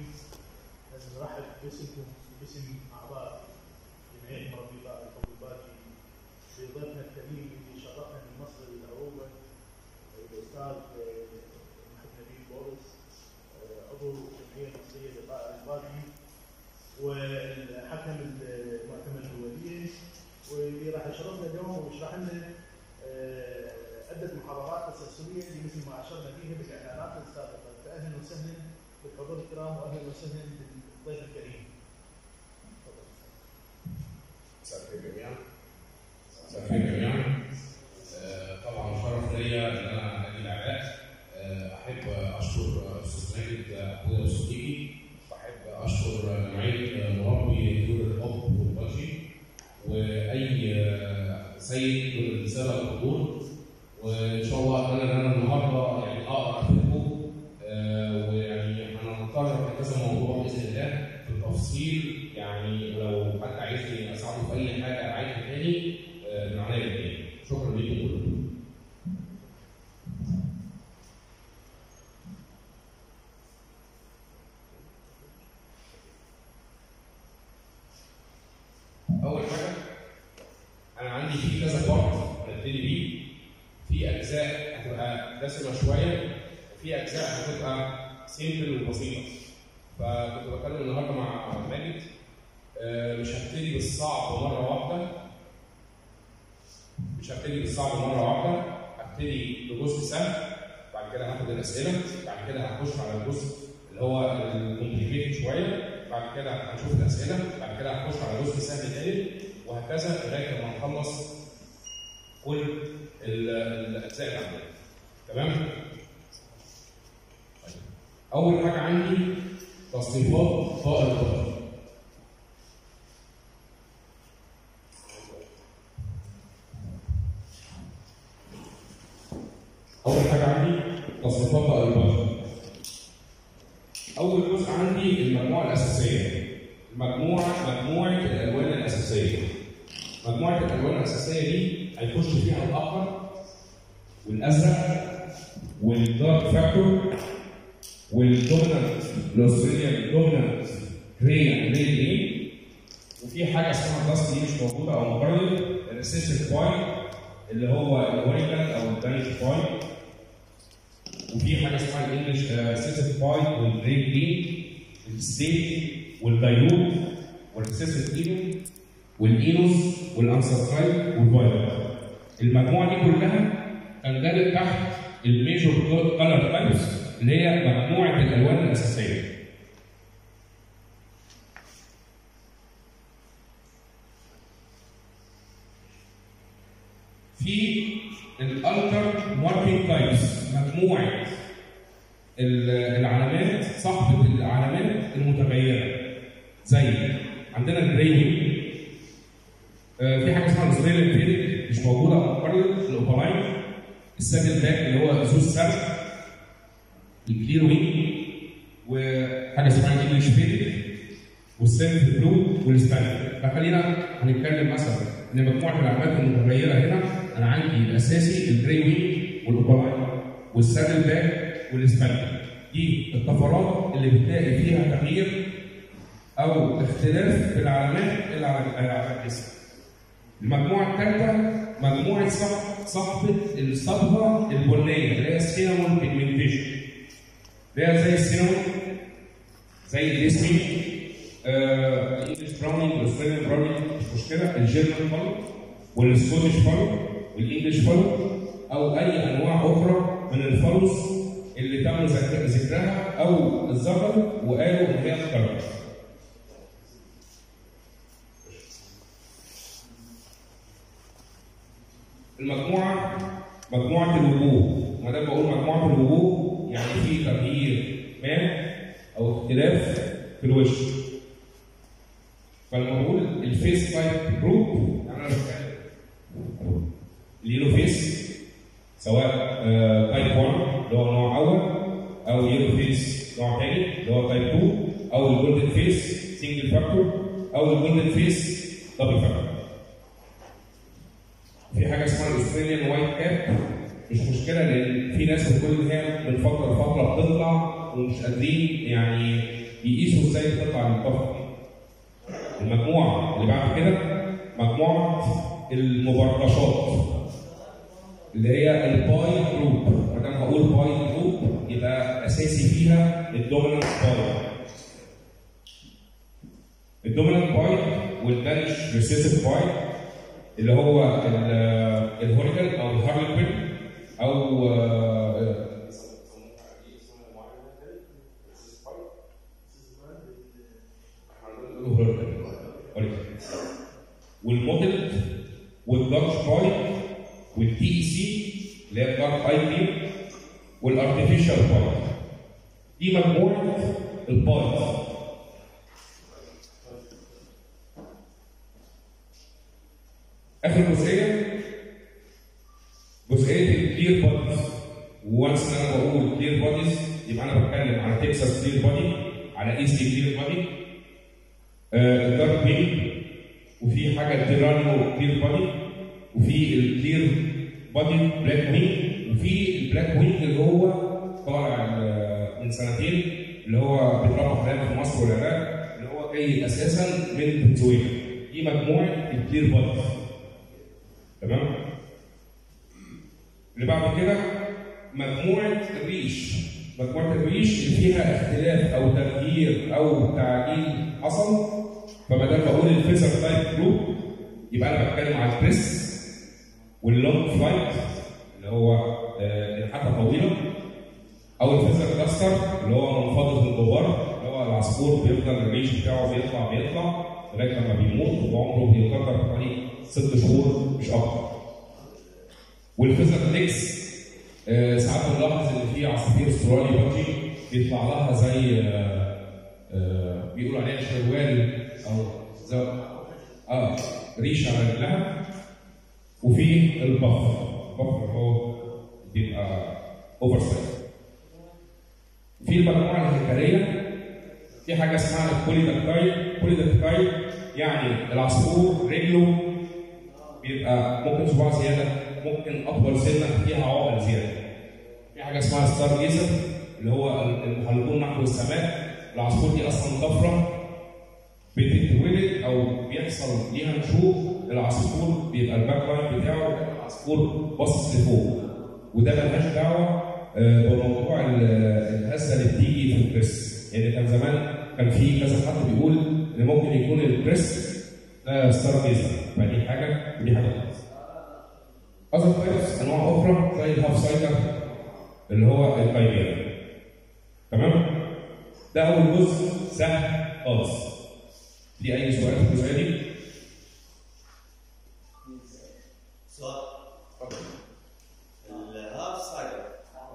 أن نرحب باسمكم باسم أعضاء جمعية مربي الطبيباتي بضيفنا الكريم اللي شرفنا من مصر لأوروبا الأستاذ محمد نبيل بولس عضو الجمعية المصرية للطائرة الباطني والحكم المعتمد الدولية واللي راح يشرفنا اليوم ويشرح لنا آه، عدة محاضرات تسلسلية اللي مثل ما أشرنا فيها بالإعلانات السابقة فأهلا وسهلا بالحضور الكرام وأهلا وسهلا بالضيف الكريم. تفضل. مساء الخير جميعا مساء الخير جميعا آه، طبعا شرف ليا ان انا اجي العراق آه، احب اشكر استاذ ماجد اخويا وصديقي واحب اشكر جمعيه مربي طيور الحب والبجي واي آه، سيد من رساله الحضور وان شاء الله اتمنى ان انا النهارده يعني اقدر افيدكم آه، ويعني هنتطرق لكذا موضوع باذن الله في التفصيل يعني لو حد عايزني اساعده في اي حاجه عايزها تاني آه، من عليا الاثنين شكرا ليكم كلكم اول حاجه انا عندي في كذا بارت هنبتدي بيه في اجزاء هتبقى دسمه شويه وفي اجزاء هتبقى سيمبل وبسيطه فكنت بتكلم النهارده مع ماجد آه، مش هبتدي بالصعب مره واحده مش هبتدي بالصعب مره واحده هبتدي بجزء سهل بعد كده هاخد الاسئله بعد كده هخش على الجزء اللي هو الكومبليكيتد شويه بعد كده هنشوف الاسئله بعد كده هخش على جزء سهل تاني وهكذا لغايه ما نخلص كل ال- الاجزاء اللي عندنا تمام؟ طيب. اول حاجه عندي تصنيفات طائر البطل أول حاجة عندي تصنيفات طائر البطل أول جزء عندي المجموعة الأساسية المجموعة مجموعة الألوان الأساسية مجموعة الألوان الأساسية دي هيخش فيها الأخضر والأزرق والدارك فاكتور والدومينانت الاستراليان دومينانت جراي اند جراي جرين وفي حاجه اسمها داست دي مش موجوده او مقرر الريسيسيف بوينت اللي هو الويلاند او الدانش بوينت وفي حاجه اسمها الانجلش ريسيسيف بوينت والجراي جرين الستيت والدايلوت والريسيسيف ايفن والاينوس والانسرترايد والفايلوت المجموعه دي كلها تندرج تحت الميجور كلر تايبس اللي هي مجموعه الالوان الاساسيه في الالتر ماركينج تايبس مجموعه ال- العلامات صاحبه العلامات المتغيره زي عندنا الجراي آه، في حاجه اسمها الاسرائيلي فيلد مش موجوده او مقرر الاوبراين السادل باك اللي هو ذو السبت الكلير وينج وحاجه اسمها الانجلش فيلد والسيلف بلو والسبانيك فخلينا هنتكلم مثلا ان مجموعه العلامات المتغيره هنا انا عندي الاساسي الجراي وينج والاوبراين والسادل باك والسبانيك دي الطفرات اللي بتلاقي فيها تغيير او اختلاف في العلامات اللي على على الجسم المجموعه الثالثه مجموعه صح صحبه الصبغه البنيه اللي هي السينامون بيجمنتيشن اللي هي زي السينامون زي الاسمي آه، الانجلش براونينج والاستراليان براونينج مش مشكله الجيرمان فولو والسكوتش فولو والانجلش فولو او اي انواع اخرى من الفولوز اللي تم ذك- ذكرها او الذكر وقالوا ان هي الكرم المجموعه مجموعه الوجوه ما دام بقول مجموعه الوجوه يعني في تغيير ما او اختلاف في الوش فلما بقول الفيس تايب جروب يعني انا بتكلم اليلو فيس سواء تايب 1 اللي هو نوع اول او يلو فيس نوع ثاني اللي هو تايب 2 او الجولدن فيس سنجل فاكتور او الجولدن فيس دبل فاكتور في حاجه اسمها الاستراليان وايت كاب مش مشكله لان في ناس بتقول ان هي من فتره لفتره بتطلع ومش قادرين يعني يقيسوا ازاي تطلع البفر دي. المجموعه اللي بعد كده مجموعه المبرمجات اللي هي الباي جروب ما دام هقول باي جروب يبقى اساسي فيها الدومينانت باي الدومينانت باي والبنش ريسيسيف باي اللي هو ال- الهوريكال او الهارلكن او آه، والموديل والدارك باي والتي اي سي اللي هي الدارك اي كريم والارتفيشال باي دي مجموعه البايز اخر جزئيه جزئيه الكلير بوديز وانس ان انا بقول كلير بوديز يبقى انا بتكلم على تكساس كلير بودي على ايستي كلير بودي الدارك بينك وفي حاجه تيرانو كلير بودي وفي الكلير بودي بلاك وينج وفي البلاك وينج اللي هو طالع آه، من سنتين اللي هو بيتربى حاليا في مصر والعراق اللي هو جاي اساسا من فنزويلا دي مجموعه الكلير بودي تمام اللي بعد كده مجموعه الريش مجموعه الريش اللي فيها اختلاف او تغيير او تعديل حصل فما دام بقول الفيزر تايب جروب يبقى انا بتكلم على البريس واللونج فلايت اللي هو آه، الحافه طويله او الفيزر كلاستر اللي هو منفضل من الغبار اللي هو العصفور بيفضل الريش بتاعه بيطلع بيطلع لغايه لما بيموت وعمره بيكرر حوالي ست شهور مش اكتر. والفيزر ليكس آه، ساعات بنلاحظ ان في عصافير استرالي بطي بيطلع لها زي آه، آه، بيقولوا عليها شروال او زي اه ريشه على رجلها وفي البفر البفر هو بيبقى اوفر سايز في المجموعه الهيكليه في حاجه اسمها البوليدكتايل بوليدكتايل يعني العصفور رجله بيبقى ممكن صباع زياده ممكن اطول سنه فيها عقل زياده في حاجه اسمها ستار جيزر اللي هو المحلقون نحو السماء العصفور دي اصلا طفره بتتولد او بيحصل ليها نشوء العصفور بيبقى الباك لاين بتاعه العصفور باصص لفوق وده ملهاش دعوه آه، بموضوع ال- الهزه اللي بتيجي في البريس يعني كان زمان كان في كذا حد بيقول ان ممكن يكون البريس ده ستار جيزر فدي حاجه ودي حاجه خالص اذر تايبس انواع اخرى زي الهاف سايدر اللي هو الكايبيرا تمام ده اول جزء سهل خالص في اي سؤال في الجزئيه دي؟ سؤال الهاف سايدر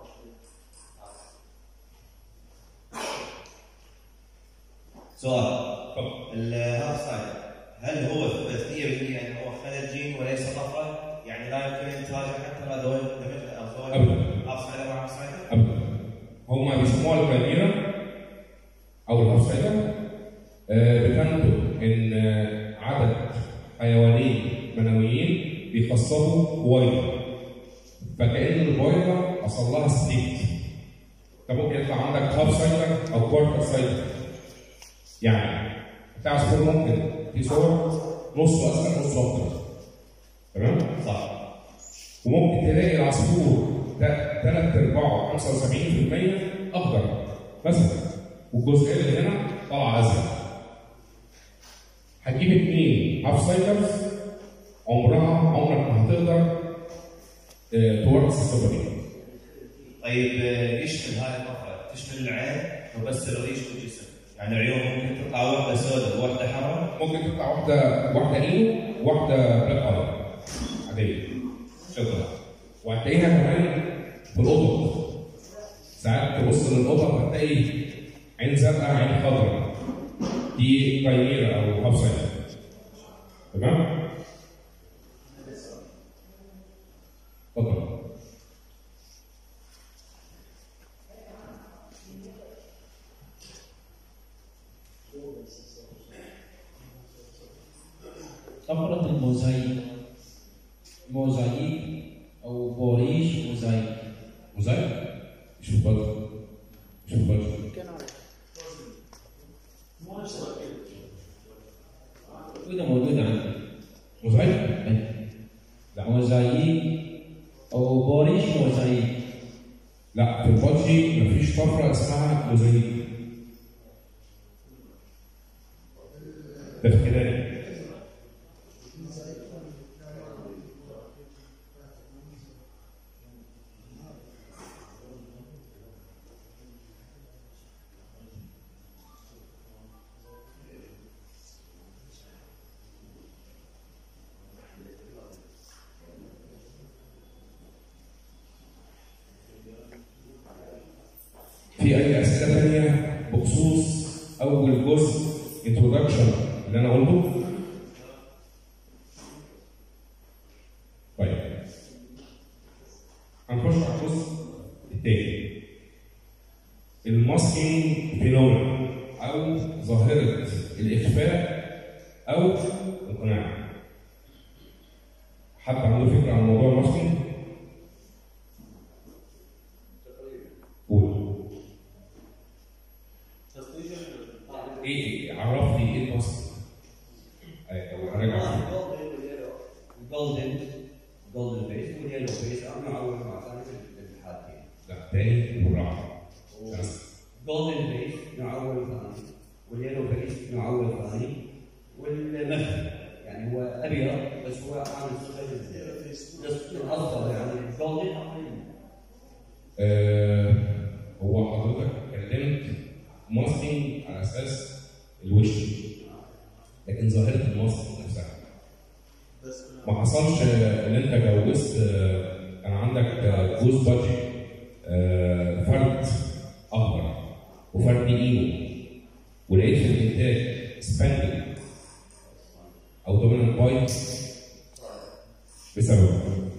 سؤال اتفضل الهاف سايدر هل هو ثبت 100% انه هو خلل جين وليس طفره؟ يعني لا يمكن انتاجه حتى ما ذوي دمج او ذوي أبداً. هاف سايدر مع هاف سايدر؟ ابدا هم بيسموها الكايبيرا او الهاف سايدر آه، بتنتج ان آه، عدد حيوانين منويين بيخصبوا بويضه فكأن البويضه حصل لها ستيت فممكن يطلع عندك هاف سايدر او كوارتر سايدر يعني بتاع عصفور ممكن في صور نصه ازرق نصه اخضر تمام؟ صح وممكن تلاقي العصفور ده ثلاث ارباعه 75% اخضر مثلا والجزئيه اللي هنا طالعه ازرق هتجيب اثنين هاف سايدرز عمرها عمرك ما هتقدر آه، تورث الصفه دي طيب آه، يشمل هاي الطفره تشمل العين وبس الريش والجسم يعني العيون ممكن تطلع واحده سوداء وواحده حمراء ممكن تطلع واحده واحده اينو وواحده بلاك اي عاديه شكرا وهتلاقيها كمان في القطط ساعات تبص للقطط هتلاقي عين زرقاء عين خضراء دي باينيرا او هاف سايد تمام؟ اتفضل طفرة الموزايك موزايك أو بوريش موزايك موزايك شوف بالك شوف بالك طفره اسمها موزايك تفكيرات في اي اسئله ثانيه بخصوص اول جزء انترودكشن اللي انا قلته طيب هنخش على الجزء الثاني الماسكينج فينومينا او ظاهره الاخفاء او القناع حد عنده فكره عن موضوع الماسكينج؟ قول ايه عرفني ايه الماسكينج؟ أيوة، راجع الجولدن الجولدن فيس واليلو فيس انا معود مع ثاني في الحالتين لا تاني والرابع الجولدن فيس نوع اول ثاني واليلو فيس نوع اول ثاني والمخ يعني هو ابيض بس هو عامل صفه بس الاصفر يعني الجولدن اقل آه، هو حضرتك اتكلمت ماسكينج على اساس الوش لكن ظاهره الماسك نفسها ما حصلش آه، ان انت جوزت آه، كان عندك آه، جوز بادجي آه، فرد اخضر وفرد ايده ولقيت في الانتاج سباندل او دومينانت بايت بسبب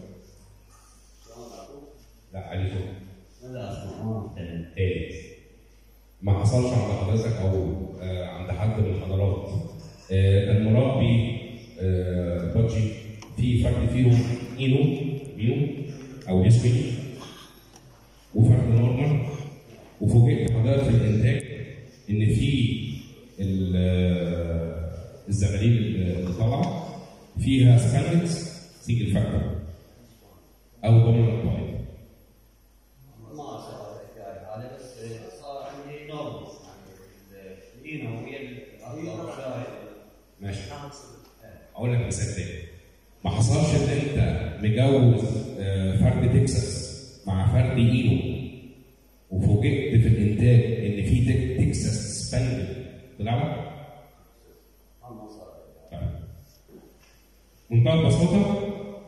لا علي فوق ماذا اسمع تاني ما حصلش عند حضرتك او آه، عند حد من الحضارات آه، المربي آه، بادجي في فرد فيهم اينو بينو او يسمي وفرد نورمال وفوجئت حضرتك في الانتاج ان في ال- آه، الزغاليل اللي طالعه فيها سباندكس سنجل فاكتور او دومينانت بايت ما صار الحكايه هذا بس صار عندي نورمال يعني الاينو هي الاخضر شاي ماشي اقول لك مثال تاني ما حصلش ان انت مجوز آه، فرد تكساس مع فرد اينو وفوجئت في الانتاج ان في تك- تكساس سباندل طلع لك ما صار طيب. منتهى البساطه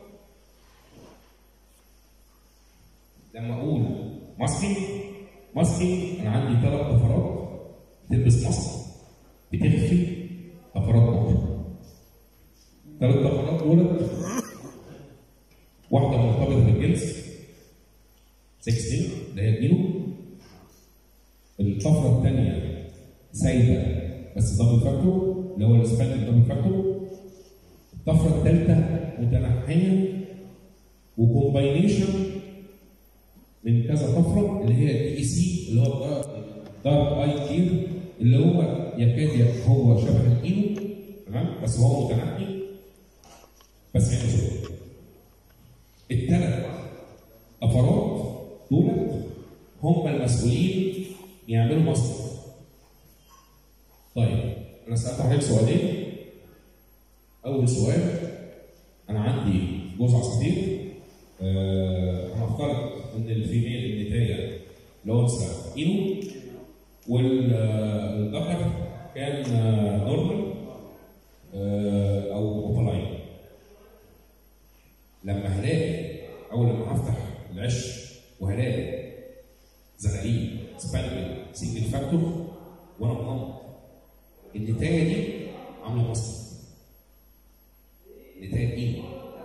لما اقول ماسكينج ماسكينج انا عندي ثلاث طفرات تلبس ماسك بتخفي طفرات اخرى ثلاث طفرات دولت واحده مرتبطه بالجنس 16 اللي هي الإينو الطفره الثانيه سايبه بس دبل فاكتور اللي هو السباندل دبل فاكتور الطفره الثالثه متنحيه وكومباينيشن من كذا طفره اللي هي دي اي سي اللي هو دارك اي كير اللي هو يكاد يكون هو شبه الاينو تمام بس هو متنحي بس عينه سوداء الثلاث طفرات دولت هم المسؤولين يعملوا مصر طيب انا سالت حضرتك سؤالين اول سؤال انا عندي جوز عصافير آه، هنفترض ان الفيميل النتايه الانثى اينو والذكر كان نورمال او اوبلاين لما هلاقي اول لما هفتح العش وهلاقي زغاليل سباندل سنجل فاكتور وانا مغمض النتايه دي عامله مصر نتايه ايه؟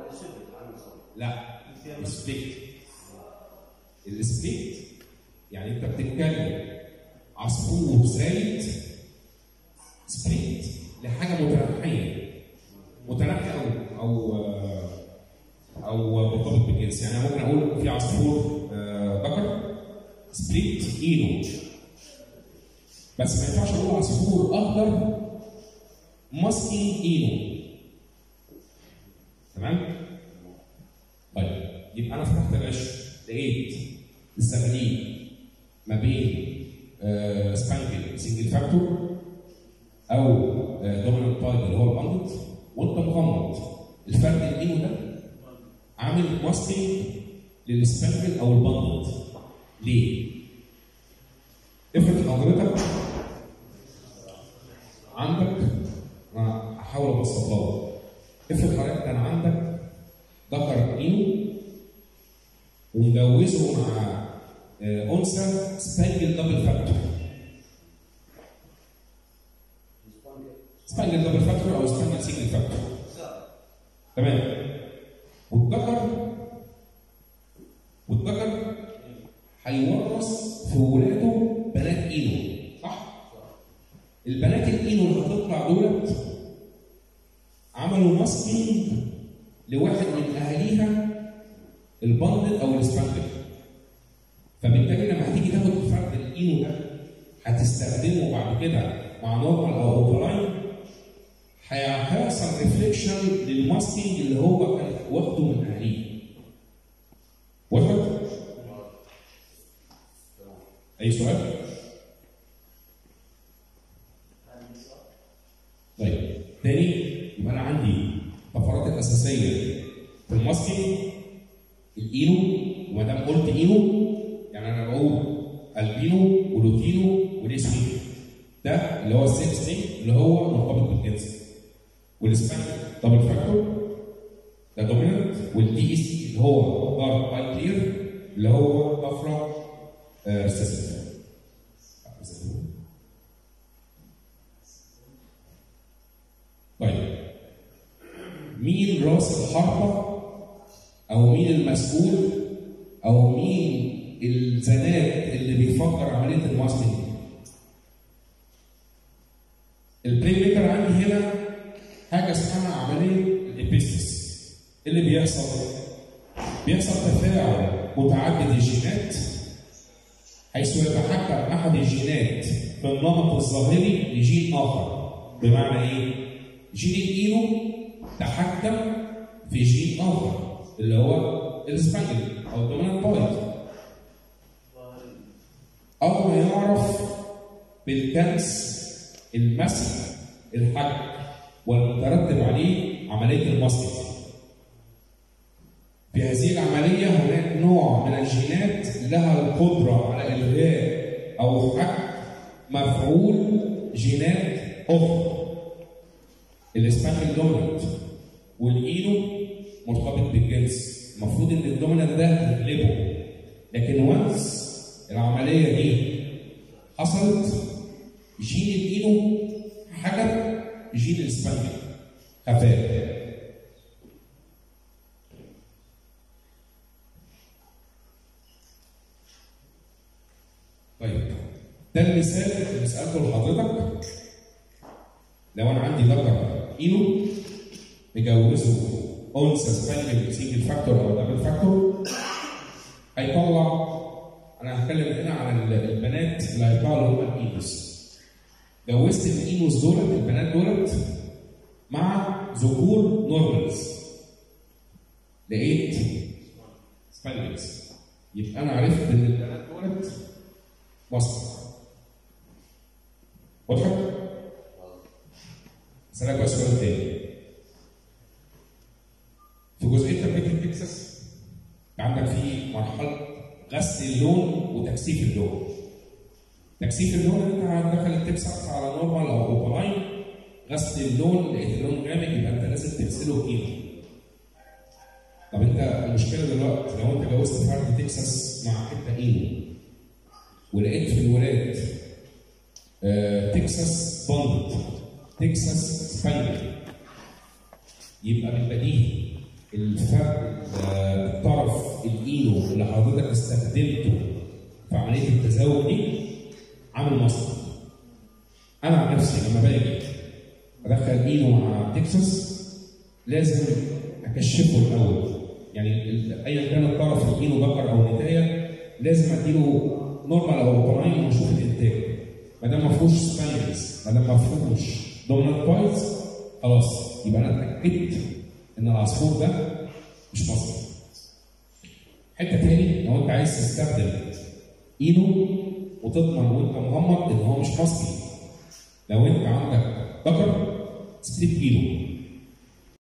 لا سبليت السبليت يعني انت بتتكلم عصفور زايد سبليت لحاجه متنحيه متنحي او او او مرتبط بالجنس يعني أنا ممكن اقول في عصفور آه، ذكر سبليت اينو بس ما ينفعش اقول عصفور اخضر ماسكي اينو تمام؟ طيب يبقى انا فتحت العش لقيت الزغاليل ما بين سبانكل سنجل فاكتور او دومينانت بايب اللي هو البندل وانت مغمض الفرق الاينو ده عامل ماسكينج للسبانكل او البندل ليه؟ افرض حضرتك عندك انا هحاول ابسطها لك افرض حضرتك كان عندك ذكر اينو ومجوزه مع آه، انثى سبانجل دبل فاكتور سبانجل دبل فاكتور او سبانجل سنجل فاكتور تمام والذكر والذكر هيورث في ولاده بنات اينو صح؟ البنات الاينو اللي هتطلع دولت عملوا ماسكينج لواحد من اهاليها البندل او السبانجل فبالتالي لما هتيجي تاخد فرد الاينو ده هتستخدمه بعد كده مع نورمال او اوبراين هيحصل ريفليكشن للماسكينج اللي هو كان واخده من اهاليه وصلت؟ اي سؤال؟ طيب تاني يبقى انا عندي الطفرات الاساسيه في الماسكينج الاينو وما دام قلت اينو يعني انا بقول البينو ولوتينو وليسوينو ده اللي هو السكس دي اللي هو مرتبط بالجنس والسبانك دبل فاكتور ده دوميننت والدي اس اللي هو دارك باي كلير اللي هو طفره ريسيسيف طيب مين راس الحربة أو مين المسؤول أو مين الزناد اللي بيفكر عملية الماسكينج البلاي ميكر عندي هنا حاجة اسمها عملية الإبيستس اللي بيحصل بيحصل تفاعل متعدد الجينات حيث يتحكم أحد الجينات في النمط الظاهري لجين آخر بمعنى إيه؟ جين الإينو تحكم في جين آخر اللي هو السبانجل أو الدومينانت بايت أو ما يعرف بالكنس المسح الحجم والمترتب عليه عملية المسح في هذه العملية هناك نوع من الجينات لها القدرة على إلغاء أو حجم مفعول جينات أخرى الاسبانيول دومينانت والاينو مرتبط بالجنس المفروض ان الدومينانت ده يغلبه لكن وانس العمليه دي حصلت جين الاينو حجب جين الاسبانيول خفاء طيب ده المثال اللي سالته لحضرتك لو انا عندي ذكر اينو مجوزه انثى سبانجل سنجل فاكتور او دبل فاكتور هيطلع انا هتكلم هنا على البنات اللي هيطلعوا اللي هم الاينوس جوزت الاينوس دولت البنات دولت مع ذكور نورمالز لقيت سبانجلز يبقى انا عرفت ان البنات دولت مصر واضحه؟ اسالك بقى سؤال تاني في جزئيه تربيه تكساس عندك في مرحله غسل اللون وتكثيف اللون تكثيف اللون انت دخل التكساس على نورمال او اوبراين غسل اللون لقيت اللون غامق يبقى انت لازم تغسله كيلو طب انت المشكله دلوقتي لو انت جوزت فرد تكساس مع حته اينو ولقيت في الولاد آه تكساس بندد تكساس سبانجل يبقى بالبديهي الفرق الطرف الاينو اللي حضرتك استخدمته في عمليه التزاوج دي عامل مصدر انا عن نفسي لما باجي ادخل اينو مع تكساس لازم اكشفه الاول يعني ايا كان الطرف الاينو ذكر او نتايه لازم اديله نورمال او اوبراين ونشوف الانتاج ما دام ما فيهوش سبانجلز ما دام ما فيهوش دومينانت بايز خلاص يبقى انا اتاكدت ان العصفور ده مش مصري. حته تاني لو انت عايز تستخدم اينو وتضمن وانت مغمض ان هو مش مصري لو انت عندك ذكر سبليت كيلو